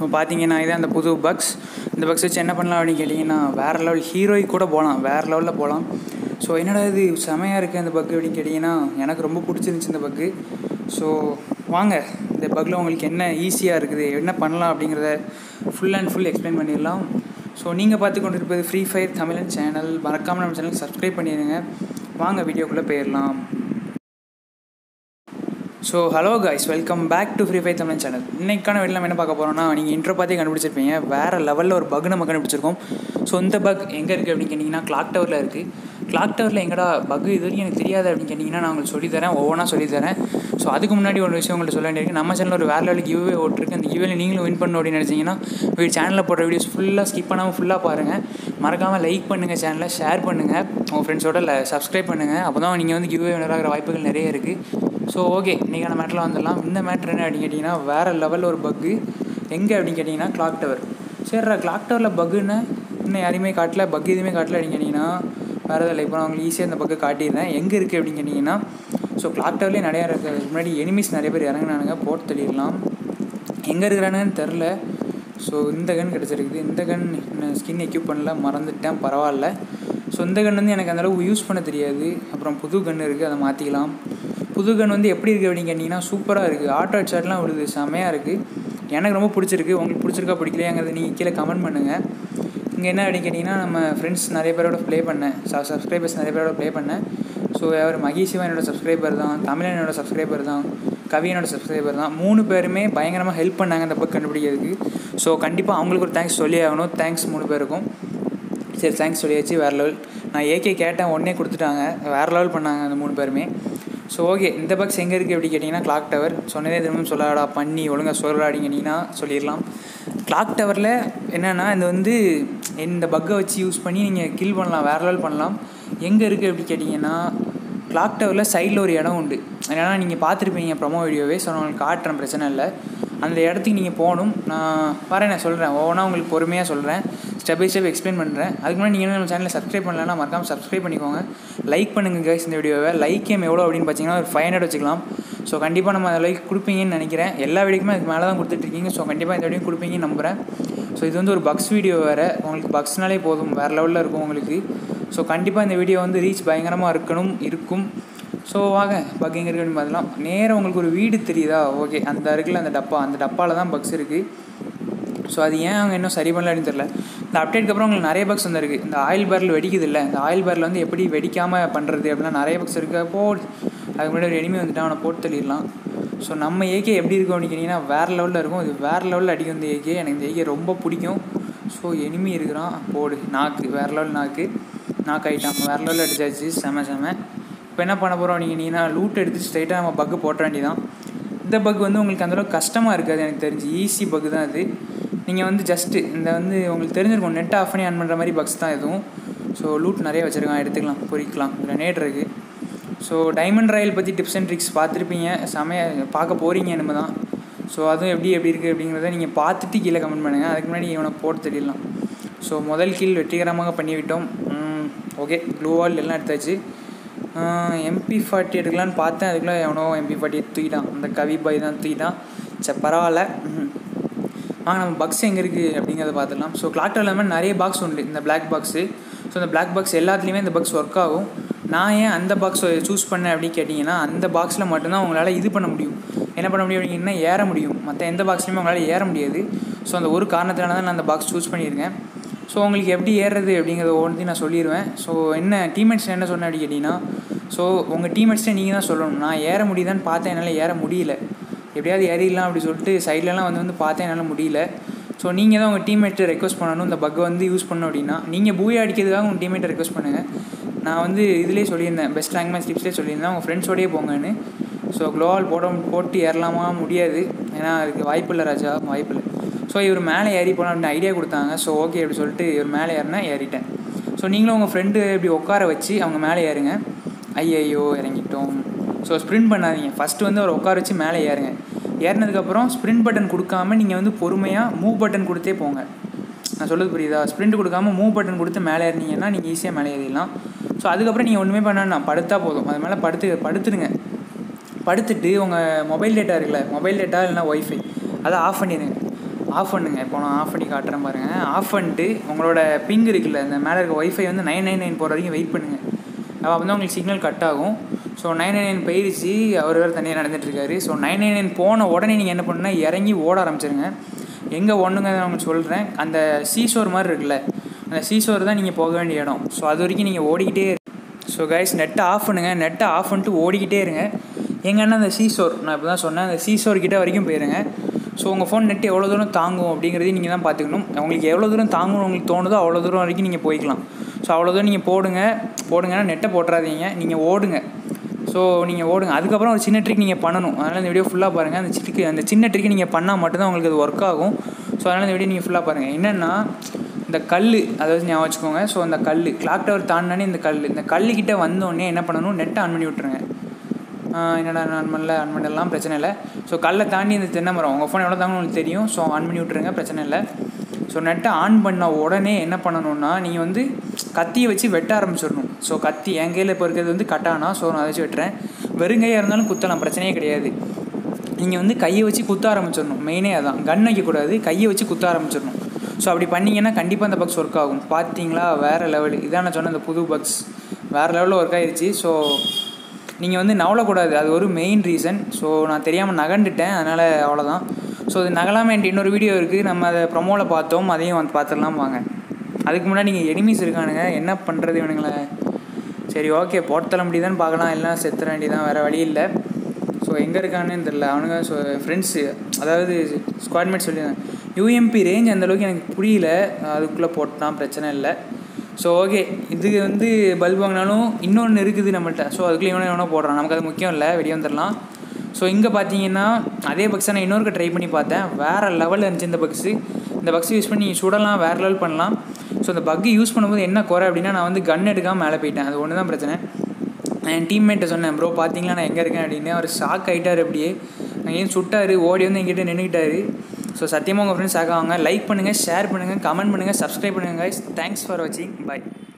இப்போ பார்த்தீங்கன்னா இதான் அந்த புது பக்ஸ் இந்த பக்ஸ் வச்சு என்ன பண்ணலாம் அப்படின்னு கேட்டிங்கன்னா வேறு லெவல் ஹீரோய்க்கு கூட போகலாம் வேறு லெவலில் போகலாம் ஸோ என்னடா இது செமையாக இருக்குது அந்த பக்கு அப்படின்னு கேட்டிங்கன்னா எனக்கு ரொம்ப பிடிச்சிருந்துச்சி இந்த பக்கு ஸோ வாங்க இந்த பக்கில் உங்களுக்கு என்ன ஈஸியாக இருக்குது என்ன பண்ணலாம் அப்படிங்கிறத ஃபுல் அண்ட் ஃபுல் எக்ஸ்பிளைன் பண்ணிடலாம் ஸோ நீங்கள் பார்த்து கொண்டு இருப்பது ஃப்ரீ ஃபயர் தமிழன் சேனல் மறக்காமல் நம்ம சேனலுக்கு சப்ஸ்கிரைப் பண்ணிடுங்க வாங்க வீடியோக்குள்ளே போயிடலாம் so hello guys welcome back to free fire Tamil channel இன்றைக்கான வீட்டில் நம்ம என்ன பார்க்க போகிறோம்னா நீங்கள் இன்ட்ரோ பார்த்தே கண்டுபிடிச்சிருப்பீங்க வேறு லெவலில் ஒரு பக் நம்ம கண்டுபிடிச்சிருக்கோம் ஸோ இந்த பக் எங்கே இருக்குது அப்படின்னு கேட்டிங்கன்னா கிளாக் டவரில் இருக்குது கிளாக் டவரில் எங்கடா பக் இது வரைக்கும் எனக்கு தெரியாது அப்படின்னு கேட்டிங்கன்னா நான் உங்களுக்கு சொல்லித்தரேன் ஒவ்வொன்றா சொல்லித்தரேன் ஸோ அதுக்கு முன்னாடி ஒரு விஷயம் உங்களுக்கு சொல்ல வேண்டியிருக்கு நம்ம சேனலில் ஒரு வேறு லெவலுக்கு கிவ்வே ஓட்டிருக்கு அந்த கிவ்வேல நீங்களும் வின் பண்ணணும் அப்படின்னு நினச்சிங்கன்னா வீடு சேனலில் போடுற வீடியோஸ் ஃபுல்லாக ஸ்கிப் பண்ணாமல் ஃபுல்லாக பாருங்கள் மறக்காமல் லைக் பண்ணுங்கள் சேனலை ஷேர் பண்ணுங்கள் உங்கள் ஃப்ரெண்ட்ஸோட சப்ஸ்கிரைப் பண்ணுங்கள் அப்போ தான் நீங்கள் வந்து கிவ்வே வினராகிற வாய்ப்புகள் நிறைய இருக்குது ஸோ ஓகே இன்றைக்கான மேட்டில் வந்துடலாம் இந்த மேட்ரு என்ன அப்படின்னு கேட்டிங்கன்னா வேறு லெவலில் ஒரு பக்கு எங்கே அப்படின்னு கேட்டிங்கன்னா கிளாக் டவர் சரிடா கிளாக் டவரில் பக்குன்னு இன்னும் யாரையுமே காட்டல பக் எதுவுமே காட்டல அப்படின்னு கேட்டிங்கன்னா வேறு எதாவது இப்போ நான் உங்களுக்கு ஈஸியாக இந்த பக்கு காட்டிடுறேன் எங்கே இருக்குது அப்படின்னு கேட்டிங்கன்னா ஸோ கிளாக் டவர்லேயே நிறையா இருக்குது முன்னாடி எனிமிஸ் நிறைய பேர் இறங்கினானுங்க போட்டு தள்ளிடலாம் எங்கே இருக்கிறானுங்கன்னு தெரில ஸோ இந்த கன் கிடச்சிருக்குது இந்த கன் ஸ்கின் எக்யூப் பண்ணல மறந்துட்டேன் பரவாயில்ல ஸோ இந்த கன் வந்து எனக்கு அந்தளவுக்கு யூஸ் பண்ண தெரியாது அப்புறம் புது கன் இருக்குது அதை மாற்றிக்கலாம் புது கன் வந்து எப்படி இருக்குது அப்படின்னு கேட்டிங்கன்னா சூப்பராக இருக்குது ஆட்டோ ஹெட்ஷாட்லாம் விழுது செமையாக இருக்குது எனக்கு ரொம்ப பிடிச்சிருக்கு உங்களுக்கு பிடிச்சிருக்கா பிடிக்கலையாங்கிறத நீங்கள் கீழே கமெண்ட் பண்ணுங்கள் இங்கே என்ன அப்படின்னு கேட்டிங்கன்னா நம்ம ஃப்ரெண்ட்ஸ் நிறைய பேரோட ப்ளே பண்ணேன் சப்ஸ்கிரைபர்ஸ் நிறைய பேரோட ப்ளே பண்ணேன் ஸோ அவர் மகேஷிவா என்னோட சப்ஸ்கிரைபர் தான் தமிழன் என்னோட சப்ஸ்கிரைபர் தான் கவி என்னோட சப்ஸ்கிரைபர் தான் மூணு பேருமே பயங்கரமாக ஹெல்ப் பண்ணாங்க இந்த பக் கண்டுபிடிக்கிறதுக்கு ஸோ கண்டிப்பாக அவங்களுக்கு ஒரு தேங்க்ஸ் சொல்லி ஆகணும் தேங்க்ஸ் மூணு பேருக்கும் சரி தேங்க்ஸ் சொல்லியாச்சு வேறு லெவல் நான் ஏகே கேட்டேன் உடனே கொடுத்துட்டாங்க வேறு லெவல் பண்ணாங்க அந்த மூணு பேருமே ஸோ ஓகே இந்த பக்ஸ் எங்கே இருக்குது அப்படி கேட்டிங்கன்னா கிளாக் டவர் சொன்னதே திரும்ப சொல்லாடா பண்ணி ஒழுங்காக சொல்கிறா அப்படிங்கன்னா சொல்லிடலாம் கிளாக் டவரில் என்னென்னா இந்த வந்து இந்த பக்கை வச்சு யூஸ் பண்ணி நீங்கள் கில் பண்ணலாம் வேறு லெவல் பண்ணலாம் எங்கே இருக்குது அப்படி கேட்டிங்கன்னா கிளாக் டவரில் சைடில் ஒரு இடம் உண்டு ஏன்னா நீங்கள் பார்த்துருப்பீங்க ப்ரொமோ வீடியோவே ஸோ நான் உங்களுக்கு காட்டுறேன் பிரச்சனை இல்லை அந்த இடத்துக்கு நீங்கள் போகணும் நான் வரேன் நான் சொல்கிறேன் ஒவ்வொன்றா உங்களுக்கு பொறுமையாக சொல்கிறேன் ஸ்டெப் பை ஸ்டெப் எக்ஸ்பிளைன் பண்ணுறேன் அதுக்கு முன்னாடி நீங்கள் நம்ம சேனலில் சப்ஸ்கிரைப் பண்ணலன்னா மறக்காமல் சப்ஸ்கிரைப் பண்ணிக்கோங்க லைக் பண்ணுங்கள் கைஸ் இந்த வீடியோவை லைக் கேம் எவ்வளோ அப்படின்னு பார்த்தீங்கன்னா ஒரு ஃபைவ் ஹண்ட்ரட் வச்சுக்கலாம் ஸோ கண்டிப்பாக நம்ம அதை லைக் கொடுப்பீங்கன்னு நினைக்கிறேன் எல்லா வீடியோக்குமே அதுக்கு மேலே தான் கொடுத்துட்ருக்கீங்க ஸோ கண்டிப்பாக இந்த வீடியோ கொடுப்பீங்கன்னு நம்புகிறேன் ஸோ இது வந்து ஒரு பக்ஸ் வீடியோ வேறு உங்களுக்கு பக்ஸ்னாலே போதும் வேறு லெவலில் இருக்கும் உங்களுக்கு ஸோ கண்டிப்பாக இந்த வீடியோ வந்து ரீச் பயங்கரமாக இருக்கணும் இருக்கும் ஸோ வாங்க பக் எங்கே இருக்குது அப்படின்னு பார்த்தலாம் நேராக உங்களுக்கு ஒரு வீடு தெரியுதா ஓகே அந்த இருக்குல்ல அந்த டப்பா அந்த டப்பாவில் தான் பக்ஸ் இருக்குது ஸோ அது ஏன் அவங்க இன்னும் சரி பண்ணல அப்படின்னு தெரில இந்த அப்டேட்க்கு அப்புறம் உங்களுக்கு நிறைய பக்ஸ் வந்துருக்கு இந்த ஆயில் பேரில் வெடிக்குது இல்லை இந்த ஆயில் பேரில் வந்து எப்படி வெடிக்காமல் பண்ணுறது அப்படின்னா நிறைய பக்ஸ் இருக்குது அப்போ அதுக்கு முன்னாடி ஒரு எனிமி வந்துட்டு அவனை போட்டு தள்ளிடலாம் ஸோ நம்ம ஏகே எப்படி இருக்கும் அப்படின்னு கேட்டிங்கன்னா வேறு லெவலில் இருக்கும் இது வேறு லெவலில் அடிக்கும் இந்த ஏகே எனக்கு இந்த ஏகே ரொம்ப பிடிக்கும் ஸோ எனிமி இருக்கிறான் போடு நாக்கு வேறு லெவல் நாக்கு நாக்கு ஆகிட்டான் வேறு லெவலில் அடிச்சாச்சு செம செம இப்போ என்ன பண்ண போகிறோம் நீங்கள் நீங்கன்னா லூட் எடுத்து ஸ்ட்ரைட்டாக நம்ம பக்கு போட்ட வேண்டியதான் இந்த பக் வந்து உங்களுக்கு அந்தளவுக்கு கஷ்டமாக இருக்காது எனக்கு தெரிஞ்சு ஈஸி பக்கு தான் அது நீங்கள் வந்து ஜஸ்ட்டு இந்த வந்து உங்களுக்கு தெரிஞ்சிருக்கும் நெட் ஆஃப் பண்ணி ஆன் பண்ணுற மாதிரி பக்ஸ் தான் எதுவும் ஸோ லூட் நிறைய வச்சுருக்கான் எடுத்துக்கலாம் பொறிக்கலாம் கிரனேட் இருக்குது ஸோ டைமண்ட் ராயல் பற்றி டிப்ஸ் அண்ட் ட்ரிக்ஸ் பார்த்துருப்பீங்க செமைய பார்க்க போகிறீங்க நம்ம தான் ஸோ அதுவும் எப்படி எப்படி இருக்குது அப்படிங்கிறத நீங்கள் பார்த்துட்டு கீழே கமெண்ட் பண்ணுங்கள் அதுக்கு முன்னாடி இவனை போட்டு தெரியலாம் ஸோ முதல் கீழ் வெற்றிகரமாக பண்ணிவிட்டோம் ஓகே ப்ளூ வால் எல்லாம் எடுத்தாச்சு எம்பி ஃபார்ட்டி எடுக்கலான்னு பார்த்தேன் அதுக்குள்ளே எவனோ எம்பி ஃபார்ட்டி தூக்கிட்டான் அந்த கவி பாய் தான் தூக்கிட்டான் சரி பரவாயில்ல வாங்க நம்ம பக்ஸ் எங்கே இருக்குது அப்படிங்கிறத பார்த்துக்கலாம் ஸோ கிளாக் இல்லாமல் நிறைய பாக்ஸ் உண்டு இந்த பிளாக் பாக்ஸு ஸோ இந்த பிளாக் பாக்ஸ் எல்லாத்துலேயுமே இந்த பாக்ஸ் ஒர்க் ஆகும் நான் ஏன் அந்த பாக்ஸை சூஸ் பண்ணேன் அப்படின்னு கேட்டிங்கன்னா அந்த பாக்ஸில் மட்டும்தான் உங்களால் இது பண்ண முடியும் என்ன பண்ண முடியும் அப்படிங்கன்னா ஏற முடியும் மற்ற எந்த பாக்ஸ்லையுமே உங்களால் ஏற முடியாது ஸோ அந்த ஒரு காரணத்தினால தான் நான் அந்த பாக்ஸ் சூஸ் பண்ணியிருக்கேன் ஸோ உங்களுக்கு எப்படி ஏறுறது அப்படிங்கிறத ஒவ்வொன்றையும் நான் சொல்லிடுவேன் ஸோ என்ன டீம்மேட்ஸ் என்ன சொன்னேன் அப்படி கேட்டிங்கன்னா ஸோ உங்கள் டீம்மேட்ஸ்ட்டே நீங்கள் தான் சொல்லணும் நான் ஏற முடியுதான்னு பார்த்தேன் என்னால் ஏற முடியல எப்படியாவது ஏறிடலாம் அப்படி சொல்லிட்டு சைட்லலாம் வந்து வந்து பார்த்தேன் என்னால் முடியல ஸோ நீங்கள் தான் உங்கள் டீம்மேட்டை ரெக்வஸ்ட் பண்ணணும் இந்த பக்கை வந்து யூஸ் பண்ணணும் அப்படின்னா நீங்கள் பூயை அடிக்கிறதுக்காக உங்கள் டீம்மேட்டை ரெக்வஸ்ட் பண்ணுங்கள் நான் வந்து இதிலே சொல்லியிருந்தேன் பெஸ்ட் ரேங்க் மேட்ச் டிப்ஸ்லேயே சொல்லியிருந்தேன் உங்கள் ஃப்ரெண்ட்ஸோடயே போங்கன்னு ஸோ க்ளோவால் போட போட்டு ஏறலாமா முடியாது ஏன்னா அதுக்கு வாய்ப்பு இல்லை ராஜா வாய்ப்பு இல்லை ஸோ இவர் மேலே ஏறி போகலாம் அப்படின்னு ஐடியா கொடுத்தாங்க ஸோ ஓகே அப்படி சொல்லிட்டு இவர் மேலே ஏறினா ஏறிட்டேன் ஸோ நீங்களும் உங்கள் ஃப்ரெண்டு இப்படி உட்கார வச்சு அவங்க மேலே ஏறுங்க ஐயையோ இறங்கிட்டோம் ஸோ ஸ்ப்ரிண்ட் பண்ணாதீங்க ஃபஸ்ட்டு வந்து அவர் உட்கார வச்சு மேலே ஏறுங்க ஏறினதுக்கப்புறம் ஸ்ப்ரிண்ட் பட்டன் கொடுக்காம நீங்கள் வந்து பொறுமையாக மூவ் பட்டன் கொடுத்தே போங்க நான் சொல்கிறது புரியுதா ஸ்ப்ரிண்ட் கொடுக்காம மூவ் பட்டன் கொடுத்து மேலே ஏறினீங்கன்னா நீங்கள் ஈஸியாக மேலே ஏறிடலாம் ஸோ அதுக்கப்புறம் நீங்கள் ஒன்றுமே பண்ண படுத்தா போதும் அது மேலே படுத்து படுத்துடுங்க படுத்துட்டு உங்கள் மொபைல் டேட்டா இருக்குல்ல மொபைல் டேட்டா இல்லைனா ஒய்ஃபை அதை ஆஃப் பண்ணிடுங்க ஆஃப் பண்ணுங்க இப்போ நான் ஆஃப் பண்ணி காட்டுறேன் பாருங்கள் ஆஃப் பண்ணிட்டு உங்களோட பிங் இருக்குல்ல இந்த மேலே இருக்க ஒய்ஃபை வந்து நைன் நைன் நைன் போகிற வரைக்கும் வெயிட் பண்ணுங்கள் அப்போ வந்து உங்களுக்கு சிக்னல் கட் ஆகும் ஸோ நைன் நைன் நைன் போயிருச்சு அவர் வேறு தனியாக நடந்துட்டுருக்காரு ஸோ நைன் நைன் நைன் போன உடனே நீங்கள் என்ன பண்ணுன்னா இறங்கி ஓட ஆரம்பிச்சிருங்க எங்கே ஒன்றுங்க நான் உங்களுக்கு சொல்கிறேன் அந்த சீசோர் மாதிரி இருக்குல்ல அந்த சீசோர் தான் நீங்கள் போக வேண்டிய இடம் ஸோ அது வரைக்கும் நீங்கள் ஓடிக்கிட்டே ஸோ கைஸ் நெட்டை ஆஃப் பண்ணுங்கள் நெட்டை ஆஃப் பண்ணிட்டு ஓடிக்கிட்டே இருங்க எங்கன்னா அந்த சீசோர் நான் இப்போ தான் சொன்னேன் அந்த சீசோர் கிட்ட வரைக்கும் போயிருங்க ஸோ உங்கள் ஃபோன் நெட் எவ்வளோ தூரம் தாங்கும் அப்படிங்கிறதையும் நீங்கள் தான் பார்த்துக்கணும் உங்களுக்கு எவ்வளோ தூரம் தாங்கும்னு உங்களுக்கு தோணுதோ அவ்வளோ தூரம் வரைக்கும் நீங்கள் போய்க்கலாம் ஸோ அவ்வளோ தூரம் நீங்கள் போடுங்க போடுங்கன்னா நெட்டை போட்டுறாதீங்க நீங்கள் ஓடுங்க ஸோ நீங்கள் ஓடுங்க அதுக்கப்புறம் ஒரு சின்ன ட்ரிக் நீங்கள் பண்ணணும் அதனால் இந்த வீடியோ ஃபுல்லாக பாருங்கள் அந்த ட்ரிக்கு அந்த சின்ன ட்ரிக்கு நீங்கள் பண்ணால் மட்டும்தான் உங்களுக்கு அது ஒர்க் ஆகும் ஸோ அதனால் இந்த வீடியோ நீங்கள் ஃபுல்லாக பாருங்கள் என்னென்னா இந்த கல் அதாவது ஞாபகம் வச்சுக்கோங்க ஸோ அந்த கல் கிளாக் டவர் தாண்டினே இந்த கல் இந்த கல்லுக்கிட்ட வந்தோடனே என்ன பண்ணணும் நெட்டை ஆன் பண்ணி விட்ருங்க என்னடா ஆன் பண்ணல ஆன் பண்ணலாம் பிரச்சனை இல்லை ஸோ கல்லை தாண்டி இந்த தென்னை மரம் உங்கள் ஃபோன் எவ்வளோ தாங்க உங்களுக்கு தெரியும் ஸோ ஆன் பண்ணி விட்ருங்க பிரச்சனை இல்லை ஸோ நெட்டை ஆன் பண்ண உடனே என்ன பண்ணணும்னா நீங்கள் வந்து கத்தியை வச்சு வெட்ட ஆரம்பிச்சிடணும் ஸோ கத்தி என் கையில் இப்போ இருக்கிறது வந்து கட்டானா ஸோ நான் அதை வச்சு வெட்டுறேன் வெறுங்கையாக இருந்தாலும் குத்தலாம் பிரச்சனையே கிடையாது நீங்கள் வந்து கையை வச்சு குத்த ஆரம்பிச்சிடணும் மெயினே அதான் கன் வைக்கக்கூடாது கையை வச்சு குத்த ஆரம்பிச்சிடணும் ஸோ அப்படி பண்ணிங்கன்னா கண்டிப்பாக அந்த பக்ஸ் ஒர்க் ஆகும் பார்த்தீங்களா வேறு லெவல் இதான் நான் சொன்ன அந்த புது பக்ஸ் வேறு லெவலில் ஒர்க் ஆயிடுச்சு ஸோ நீங்கள் வந்து நவலக்கூடாது அது ஒரு மெயின் ரீசன் ஸோ நான் தெரியாமல் நகண்டுட்டேன் அதனால் அவ்வளோதான் ஸோ அது நகலாமல் என்கிட்ட இன்னொரு வீடியோ இருக்குது நம்ம அதை ப்ரொமோவில் பார்த்தோம் அதையும் வந்து பார்த்துடலாம் வாங்க அதுக்கு முன்னாடி நீங்கள் எனிமீஸ் இருக்கானுங்க என்ன பண்ணுறது இவனுங்களை சரி ஓகே போட்டு தள்ள முடியுதான்னு பார்க்கலாம் எல்லாம் செத்துற வேண்டியதான் வேறு வழி இல்லை ஸோ எங்கே இருக்கான்னு தெரில அவனுங்க ஸோ ஃப்ரெண்ட்ஸு அதாவது ஸ்குவாட்மேட் சொல்லியிருந்தேன் யூஎம்பி ரேஞ்ச் அந்தளவுக்கு எனக்கு புரியல அதுக்குள்ளே போட்டான் பிரச்சனை இல்லை ஸோ ஓகே இது வந்து பல்ப் வாங்கினாலும் இன்னொன்று இருக்குது நம்மள்ட்ட ஸோ அதுக்குள்ளே இவனை எவனோ போடுறான் நமக்கு அது முக்கியம் இல்லை வெளியே வந்துடலாம் ஸோ இங்கே பார்த்தீங்கன்னா அதே பக்ஸை நான் இன்னொருக்க ட்ரை பண்ணி பார்த்தேன் வேறு லெவலில் இருந்துச்சு இந்த பக்ஸு இந்த பக்ஸ் யூஸ் பண்ணி சுடலாம் வேறு லெவல் பண்ணலாம் ஸோ இந்த பக்கு யூஸ் பண்ணும்போது என்ன குறை அப்படின்னா நான் வந்து கன் எடுக்காமல் மேலே போயிட்டேன் அது ஒன்று தான் பிரச்சனை நான் என் டீம்மேட்டை சொன்னேன் ப்ரோ பார்த்தீங்களா நான் எங்கே இருக்கேன் அப்படின்னு அவர் ஷாக் ஆகிட்டார் அப்படியே அங்கேயும் சுட்டார் ஓடி வந்து எங்கிட்ட நின்றுக்கிட்டாரு ஸோ சத்தியமாக உங்கள் ஃப்ரெண்ட்ஸ் ஆகாவாங்க லைக் பண்ணுங்கள் ஷேர் பண்ணுங்கள் கமெண்ட் பண்ணுங்கள் சப்ஸ்கிரைப் பண்ணுங்கள் கைஸ் தேங்க்ஸ் ஃபார் வாட்சிங் பாய்